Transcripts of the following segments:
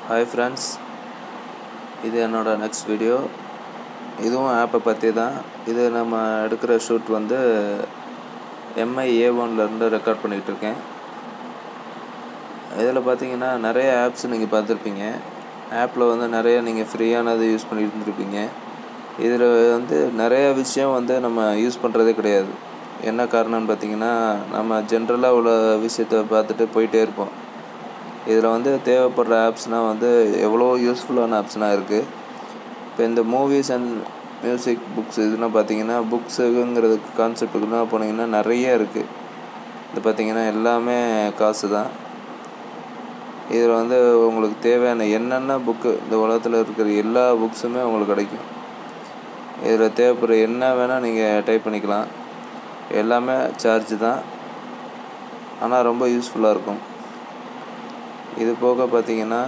hi friends இது என்னோட next video இதுவும் ஆப்பை பற்றி தான் இது நம்ம எடுக்கிற ஷூட் வந்து எம்ஐ ஏ ஒன்லேருந்து ரெக்கார்ட் பண்ணிகிட்டு இருக்கேன் இதில் பார்த்தீங்கன்னா நிறைய ஆப்ஸ் நீங்கள் பார்த்துருப்பீங்க ஆப்பில் வந்து நிறைய நீங்கள் ஃப்ரீயானது யூஸ் பண்ணிட்டு இருந்திருப்பீங்க இதில் வந்து நிறைய விஷயம் வந்து நம்ம யூஸ் பண்ணுறதே கிடையாது என்ன காரணம்னு பார்த்தீங்கன்னா நம்ம ஜென்ரலாக உள்ள விஷயத்த பார்த்துட்டு போயிட்டே இருப்போம் இதில் வந்து தேவைப்படுற ஆப்ஸ்னால் வந்து எவ்வளோ யூஸ்ஃபுல்லான ஆப்ஸ்னால் இருக்குது இப்போ இந்த மூவிஸ் அண்ட் மியூசிக் புக்ஸ் இதெல்லாம் பார்த்தீங்கன்னா புக்ஸுங்கிறதுக்கு கான்செப்ட்டுக்குலாம் போனீங்கன்னா நிறைய இருக்குது இது பார்த்தீங்கன்னா எல்லாமே காசு தான் இதில் வந்து உங்களுக்கு தேவையான என்னென்ன புக்கு இந்த உலகத்தில் இருக்கிற எல்லா புக்ஸுமே உங்களுக்கு கிடைக்கும் இதில் தேவைப்படுற என்ன வேணால் நீங்கள் டைப் பண்ணிக்கலாம் எல்லாமே சார்ஜ் தான் ஆனால் ரொம்ப யூஸ்ஃபுல்லாக இருக்கும் இது போக பார்த்தீங்கன்னா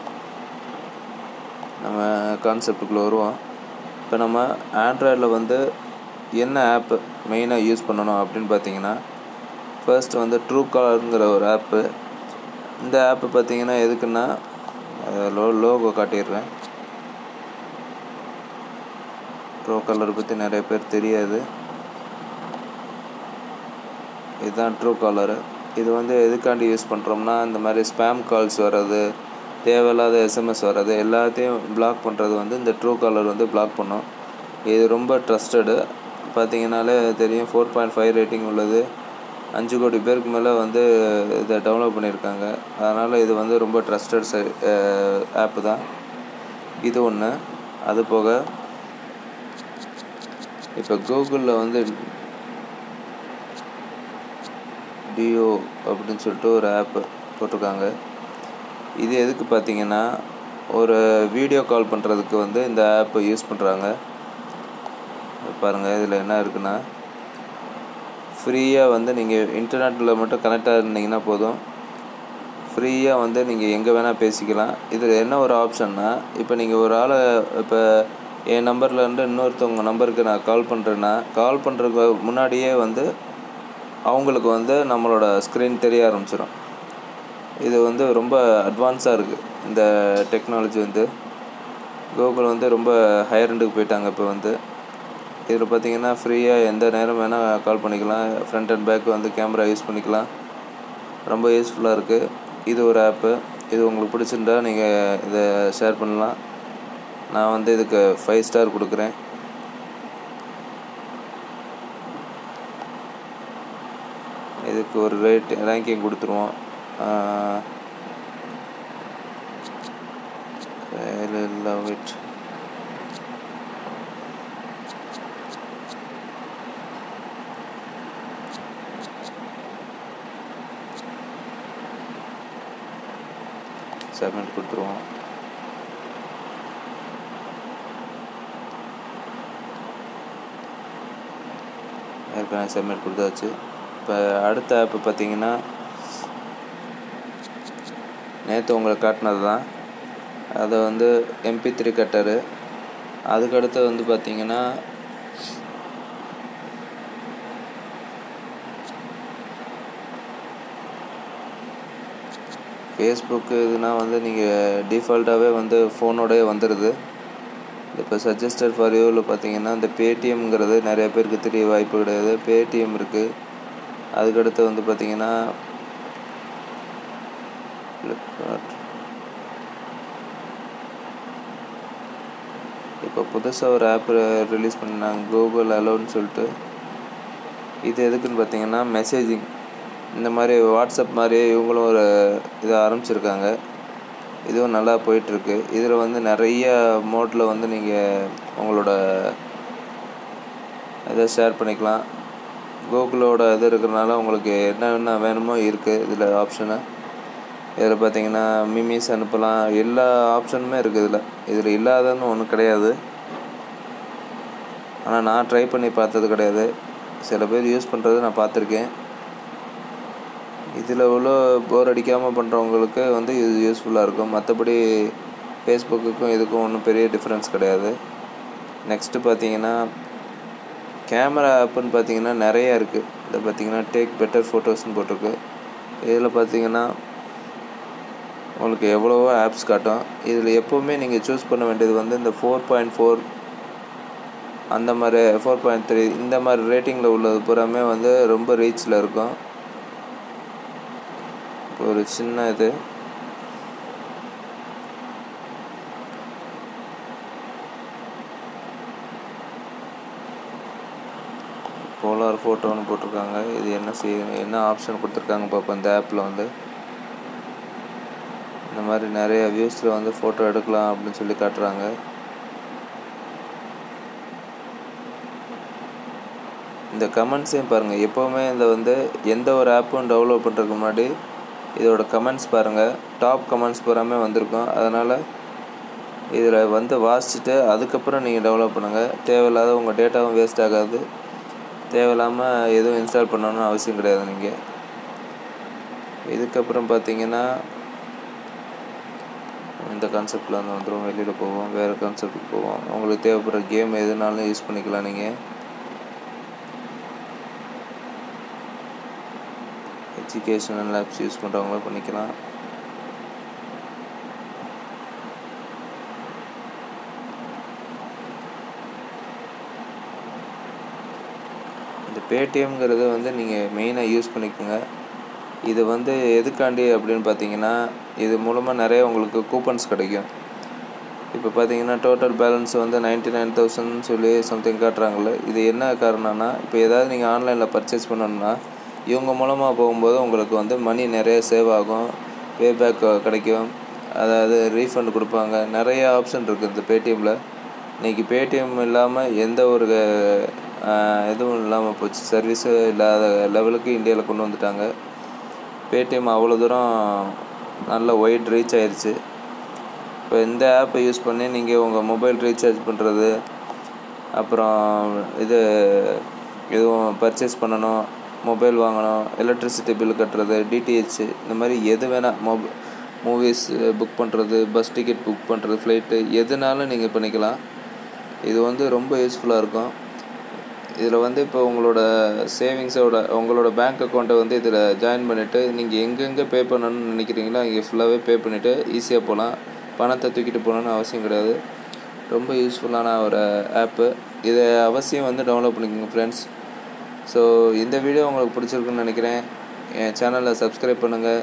நம்ம கான்செப்டுக்குள்ளே வருவோம் இப்போ நம்ம ஆண்ட்ராய்டில் வந்து என்ன ஆப்பு மெயினாக யூஸ் பண்ணணும் அப்படின்னு பார்த்தீங்கன்னா ஃபர்ஸ்ட் வந்து ட்ரூ காலருங்கிற ஒரு ஆப்பு இந்த ஆப்பு பார்த்தீங்கன்னா எதுக்குன்னா லோ லோகோ காட்டிடுறேன் ட்ரூ காலர் பற்றி நிறைய பேர் தெரியாது இதுதான் ட்ரூ காலரு இது வந்து எதுக்காண்டி யூஸ் பண்ணுறோம்னா இந்த மாதிரி ஸ்பேம் கால்ஸ் வர்றது தேவையில்லாத எஸ்எம்எஸ் வர்றது எல்லாத்தையும் பிளாக் பண்ணுறது வந்து இந்த ட்ரூ காலர் வந்து பிளாக் பண்ணும் இது ரொம்ப ட்ரஸ்டடு பார்த்தீங்கனாலே தெரியும் ஃபோர் பாயிண்ட் ஃபைவ் ரேட்டிங் உள்ளது அஞ்சு கோடி பேருக்கு மேலே வந்து இதை டவுன்லோட் பண்ணியிருக்காங்க அதனால் இது வந்து ரொம்ப ட்ரஸ்டட் சை ஆப்பு தான் இது ஒன்று அது போக இப்போ கூகுளில் வந்து டியோ அப்படின்னு சொல்லிட்டு ஒரு ஆப்பு போட்டிருக்காங்க இது எதுக்கு பார்த்தீங்கன்னா ஒரு வீடியோ கால் பண்ணுறதுக்கு வந்து இந்த ஆப்பை யூஸ் பண்ணுறாங்க பாருங்கள் இதில் என்ன இருக்குன்னா ஃப்ரீயாக வந்து நீங்கள் இன்டர்நெட்டில் மட்டும் கனெக்டாக இருந்தீங்கன்னா போதும் ஃப்ரீயாக வந்து நீங்கள் எங்கே வேணால் பேசிக்கலாம் இதில் என்ன ஒரு ஆப்ஷன்னா இப்போ நீங்கள் ஒரு ஆளை இப்போ என் நம்பர்லேருந்து இன்னொருத்தவங்க நம்பருக்கு நான் கால் பண்ணுறேன்னா கால் பண்ணுறதுக்கு முன்னாடியே வந்து அவங்களுக்கு வந்து நம்மளோட ஸ்க்ரீன் தெரிய ஆரம்பிச்சிடும் இது வந்து ரொம்ப அட்வான்ஸாக இருக்குது இந்த டெக்னாலஜி வந்து கூகுள் வந்து ரொம்ப ஹையர் எண்டுக்கு போயிட்டாங்க இப்போ வந்து இதில் பார்த்தீங்கன்னா ஃப்ரீயாக எந்த நேரம் வேணால் கால் பண்ணிக்கலாம் ஃப்ரண்ட் அண்ட் பேக் வந்து கேமரா யூஸ் பண்ணிக்கலாம் ரொம்ப யூஸ்ஃபுல்லாக இருக்குது இது ஒரு ஆப்பு இது உங்களுக்கு பிடிச்சிருந்தா நீங்கள் இதை ஷேர் பண்ணலாம் நான் வந்து இதுக்கு ஃபைவ் ஸ்டார் கொடுக்குறேன் இதுக்கு ஒரு ரேட் ரேங்கிங் கொடுத்துருவோம் லவ் இட் சப்மிட் கொடுத்துருவோம் ஏற்கனவே சப்மிட் கொடுத்தாச்சு இப்போ அடுத்த ஆப்பு பார்த்தீங்கன்னா நேற்று உங்களுக்கு காட்டினது தான் அதை வந்து எம்பி த்ரீ கட்டரு அதுக்கடுத்து வந்து பார்த்தீங்கன்னா ஃபேஸ்புக்கு இதுனா வந்து நீங்கள் டிஃபால்ட்டாகவே வந்து ஃபோனோடய வந்துடுது இப்போ சஜஸ்டட் ஃபார் யூவில் பார்த்தீங்கன்னா இந்த பேடிஎம்ங்கிறது நிறைய பேருக்கு தெரிய வாய்ப்பு கிடையாது பேடிஎம் இருக்குது அதுக்கடுத்து வந்து பார்த்தீங்கன்னா இப்போ புதுசாக ஒரு ஆப் ரிலீஸ் பண்ணாங்க கூகுள் அலோன்னு சொல்லிட்டு இது எதுக்குன்னு பார்த்தீங்கன்னா மெசேஜிங் இந்த மாதிரி வாட்ஸ்அப் மாதிரியே இவங்களும் ஒரு இதை ஆரம்பிச்சிருக்காங்க இதுவும் நல்லா போயிட்டுருக்கு இதில் வந்து நிறைய மோட்டில் வந்து நீங்கள் உங்களோட இதை ஷேர் பண்ணிக்கலாம் கூகுளோட இது இருக்கிறனால உங்களுக்கு என்னென்ன வேணுமோ இருக்குது இதில் ஆப்ஷனு இதில் பார்த்தீங்கன்னா மிமிஸ் அனுப்பலாம் எல்லா ஆப்ஷனுமே இருக்குது இதில் இதில் இல்லாதன்னு ஒன்றும் கிடையாது ஆனால் நான் ட்ரை பண்ணி பார்த்தது கிடையாது சில பேர் யூஸ் பண்ணுறது நான் பார்த்துருக்கேன் இதில் உள்ள போர் அடிக்காமல் பண்ணுறவங்களுக்கு வந்து இது யூஸ்ஃபுல்லாக இருக்கும் மற்றபடி ஃபேஸ்புக்குக்கும் இதுக்கும் ஒன்றும் பெரிய டிஃப்ரென்ஸ் கிடையாது நெக்ஸ்ட்டு பார்த்தீங்கன்னா கேமரா ஆப்புன்னு பார்த்தீங்கன்னா நிறையா இருக்குது இதில் பார்த்தீங்கன்னா டேக் பெட்டர் ஃபோட்டோஸ்னு போட்டிருக்கு இதில் பார்த்தீங்கன்னா உங்களுக்கு எவ்வளவோ ஆப்ஸ் காட்டும் இதில் எப்போவுமே நீங்கள் சூஸ் பண்ண வேண்டியது வந்து இந்த ஃபோர் பாயிண்ட் ஃபோர் அந்த மாதிரி ஃபோர் பாயிண்ட் த்ரீ இந்த மாதிரி ரேட்டிங்கில் உள்ளது பூராமே வந்து ரொம்ப ரீச்சில் இருக்கும் ஒரு சின்ன இது போலார் ஃபோட்டோன்னு போட்டிருக்காங்க இது என்ன செய்ய என்ன ஆப்ஷன் கொடுத்துருக்காங்க பார்ப்போம் இந்த ஆப்பில் வந்து இந்த மாதிரி நிறைய வியூஸில் வந்து ஃபோட்டோ எடுக்கலாம் அப்படின்னு சொல்லி காட்டுறாங்க இந்த கமெண்ட்ஸையும் பாருங்கள் எப்போவுமே இந்த வந்து எந்த ஒரு ஆப்பும் டெவலப் பண்ணுறதுக்கு முன்னாடி இதோட கமெண்ட்ஸ் பாருங்கள் டாப் கமெண்ட்ஸ் பூராமே வந்திருக்கும் அதனால் இதில் வந்து வாசிச்சுட்டு அதுக்கப்புறம் நீங்கள் டெவலப் பண்ணுங்கள் தேவையில்லாத உங்கள் டேட்டாவும் வேஸ்ட் ஆகாது தேவையில்லாமல் எதுவும் இன்ஸ்டால் பண்ணணும்னு அவசியம் கிடையாது நீங்கள் இதுக்கப்புறம் பார்த்தீங்கன்னா இந்த கான்செப்டில் வந்து வந்துடும் வெளியில் போவோம் வேறு கான்செப்டுக்கு போவோம் உங்களுக்கு தேவைப்படுற கேம் எதுனாலும் யூஸ் பண்ணிக்கலாம் நீங்கள் எஜுகேஷனல் ஆப்ஸ் யூஸ் பண்ணுறவங்களும் பண்ணிக்கலாம் இந்த பேடிஎம்ங்கிறது வந்து நீங்கள் மெயினாக யூஸ் பண்ணிக்கோங்க இது வந்து எதுக்காண்டி அப்படின்னு பார்த்தீங்கன்னா இது மூலமாக நிறைய உங்களுக்கு கூப்பன்ஸ் கிடைக்கும் இப்போ பார்த்தீங்கன்னா டோட்டல் பேலன்ஸ் வந்து நைன்ட்டி நைன் தௌசண்ட் சொல்லி சம்திங் காட்டுறாங்கல்ல இது என்ன காரணம்னா இப்போ ஏதாவது நீங்கள் ஆன்லைனில் பர்ச்சேஸ் பண்ணணும்னா இவங்க மூலமாக போகும்போது உங்களுக்கு வந்து மணி நிறைய சேவ் ஆகும் பேபேக் கிடைக்கும் அதாவது ரீஃபண்ட் கொடுப்பாங்க நிறைய ஆப்ஷன் இருக்குது இந்த பேடிஎம்மில் இன்றைக்கி பேடிஎம் இல்லாமல் எந்த ஒரு எதுவும் இல்லாமல் போச்சு சர்வீஸு இல்லாத லெவலுக்கு இந்தியாவில் கொண்டு வந்துட்டாங்க பேடிஎம் அவ்வளோ தூரம் நல்ல ஒயிட் ரீச் ஆயிடுச்சு இப்போ இந்த ஆப்பை யூஸ் பண்ணி நீங்கள் உங்கள் மொபைல் ரீசார்ஜ் பண்ணுறது அப்புறம் இது எதுவும் பர்ச்சேஸ் பண்ணணும் மொபைல் வாங்கணும் எலக்ட்ரிசிட்டி பில் கட்டுறது டிடிஹெச் இந்த மாதிரி எது வேணால் மொப மூவிஸ் புக் பண்ணுறது பஸ் டிக்கெட் புக் பண்ணுறது ஃப்ளைட்டு எதுனாலும் நீங்கள் பண்ணிக்கலாம் இது வந்து ரொம்ப யூஸ்ஃபுல்லாக இருக்கும் இதில் வந்து இப்போ உங்களோட சேவிங்ஸோட உங்களோட பேங்க் அக்கௌண்ட்டை வந்து இதில் ஜாயின் பண்ணிவிட்டு நீங்கள் எங்கெங்கே பே பண்ணணும்னு நினைக்கிறீங்களோ அங்கே ஃபுல்லாகவே பே பண்ணிவிட்டு ஈஸியாக போகலாம் பணத்தை தூக்கிட்டு போகணுன்னு அவசியம் கிடையாது ரொம்ப யூஸ்ஃபுல்லான ஒரு ஆப்பு இதை அவசியம் வந்து டவுன்லோட் பண்ணிக்கோங்க ஃப்ரெண்ட்ஸ் ஸோ இந்த வீடியோ உங்களுக்கு பிடிச்சிருக்குன்னு நினைக்கிறேன் என் சேனலை சப்ஸ்கிரைப் பண்ணுங்கள்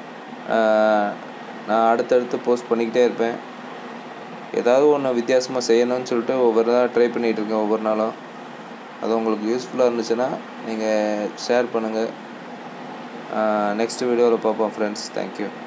நான் அடுத்தடுத்து போஸ்ட் பண்ணிக்கிட்டே இருப்பேன் ஏதாவது ஒன்று வித்தியாசமாக செய்யணும்னு சொல்லிட்டு ஒவ்வொரு நாள் ட்ரை பண்ணிகிட்டு இருக்கேன் ஒவ்வொரு நாளும் அது உங்களுக்கு யூஸ்ஃபுல்லாக இருந்துச்சுன்னா நீங்கள் ஷேர் பண்ணுங்கள் நெக்ஸ்ட் வீடியோவில் பார்ப்போம் ஃப்ரெண்ட்ஸ் தேங்க்யூ